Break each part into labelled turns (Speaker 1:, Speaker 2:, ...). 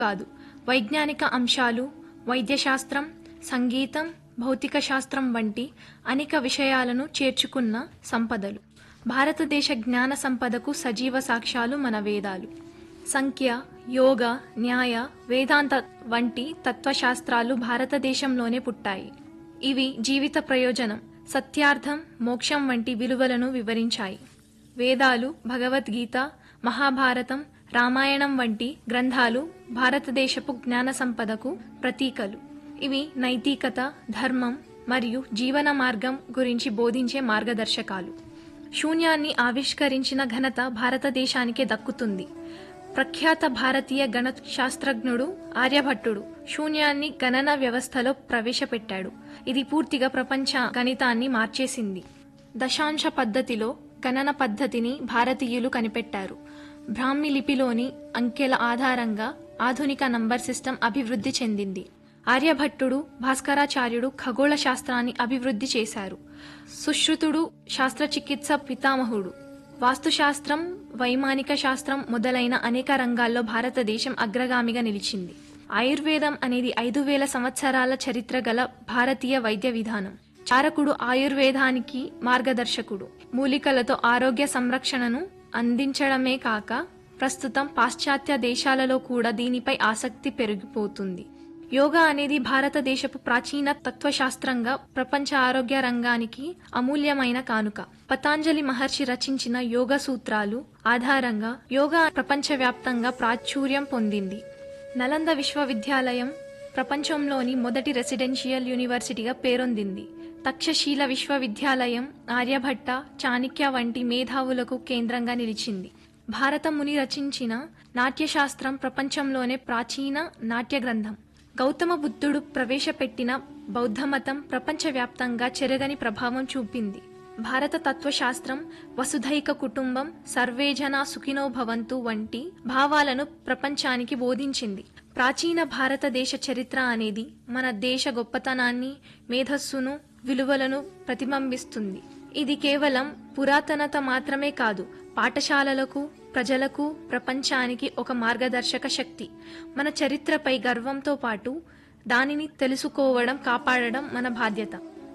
Speaker 1: కాదు వైజ్ఞానిక అంశాలు వైద్యశాస్త్రం సంగీతం భౌతిక శాస్త్రం వంటి అనేక విషయాలను చేర్చుకున్న సంపదలు భారతదేశ జ్ఞాన సంపదకు సజీవ సాక్ష్యాలు మన వేదాలు సంఖ్య యోగ న్యాయ వేదాంత వంటి తత్వశాస్త్రాలు భారతదేశంలోనే పుట్టాయి ఇవి జీవిత ప్రయోజనం సత్యార్థం మోక్షం వంటి విలువలను వివరించాయి వేదాలు భగవద్గీత మహాభారతం రామాయణం వంటి గ్రంథాలు భారతదేశపు జ్ఞాన సంపదకు ప్రతీకలు ఇవి నైతికత ధర్మం మరియు జీవన మార్గం గురించి బోధించే మార్గదర్శకాలు శూన్యాన్ని ఆవిష్కరించిన ఘనత భారతదేశానికే దక్కుతుంది ప్రఖ్యాత భారతీయ గణిత శాస్త్రజ్ఞుడు ఆర్యభట్టుడు శూన్యాన్ని గణన వ్యవస్థలో ప్రవేశపెట్టాడు ఇది పూర్తిగా ప్రపంచ గణితాన్ని మార్చేసింది దశాంశ పద్ధతిలో గణన పద్ధతిని భారతీయులు కనిపెట్టారు బ్రాహ్మి లిపిలోని అంకెల ఆధారంగా ఆధునిక నంబర్ సిస్టమ్ అభివృద్ధి చెందింది ఆర్యభట్టుడు భాస్కరాచార్యుడు ఖగోళ శాస్త్రాన్ని అభివృద్ధి చేశారు సుశ్రుతుడు శాస్త్రచికిత్స పితామహుడు వాస్తుశాస్త్రం వైమానిక శాస్త్రం మొదలైన అనేక రంగాల్లో భారతదేశం అగ్రగామిగా నిలిచింది ఆయుర్వేదం అనేది ఐదు వేల సంవత్సరాల చరిత్ర గల భారతీయ వైద్య విధానం చారకుడు ఆయుర్వేదానికి మార్గదర్శకుడు మూలికలతో ఆరోగ్య సంరక్షణను అందించడమే కాక ప్రస్తుతం పాశ్చాత్య దేశాలలో కూడా దీనిపై ఆసక్తి పెరిగిపోతుంది యోగా అనేది భారతదేశపు ప్రాచీన తత్వశాస్త్రంగా ప్రపంచ ఆరోగ్య రంగానికి అమూల్యమైన కానుక పతాంజలి మహర్షి రచించిన యోగ సూత్రాలు ఆధారంగా యోగా ప్రపంచవ్యాప్తంగా ప్రాచుర్యం పొందింది నలంద విశ్వవిద్యాలయం ప్రపంచంలోని మొదటి రెసిడెన్షియల్ యూనివర్సిటీగా పేరొందింది తక్షశీల విశ్వవిద్యాలయం ఆర్యభట్ట చాణక్య వంటి మేధావులకు కేంద్రంగా నిలిచింది భారత ముని రచించిన నాట్యశాస్త్రం ప్రపంచంలోనే ప్రాచీన నాట్య గ్రంథం గౌతమ బుద్ధుడు ప్రవేశపెట్టిన బౌద్ధమతం ప్రపంచవ్యాప్తంగా చెరగని ప్రభావం చూపింది భారత తత్వశాస్త్రం వసుధైక కుటుంబం సర్వేజన సుఖినో భవంతు వంటి భావాలను ప్రపంచానికి బోధించింది ప్రాచీన భారతదేశ చరిత్ర అనేది మన దేశ గొప్పతనాన్ని మేధస్సును విలువలను ప్రతిబింబిస్తుంది ఇది కేవలం పురాతనత మాత్రమే కాదు పాఠశాలలకు ప్రజలకు ప్రపంచానికి ఒక మార్గదర్శక శక్తి మన చరిత్రపై గర్వంతో పాటు దానిని తెలుసుకోవడం కాపాడడం మన బాధ్యత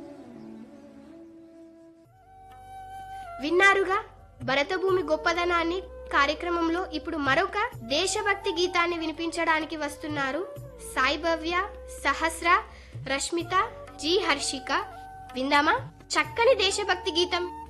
Speaker 2: విన్నారుగా భరతభూమి గొప్పదనాన్ని కార్యక్రమంలో ఇప్పుడు మరొక దేశభక్తి గీతాన్ని వినిపించడానికి వస్తున్నారు సాయి భవ్య సహస్ర రష్మిత జి హర్షిక విందామా చక్కని దేశభక్తి గీతం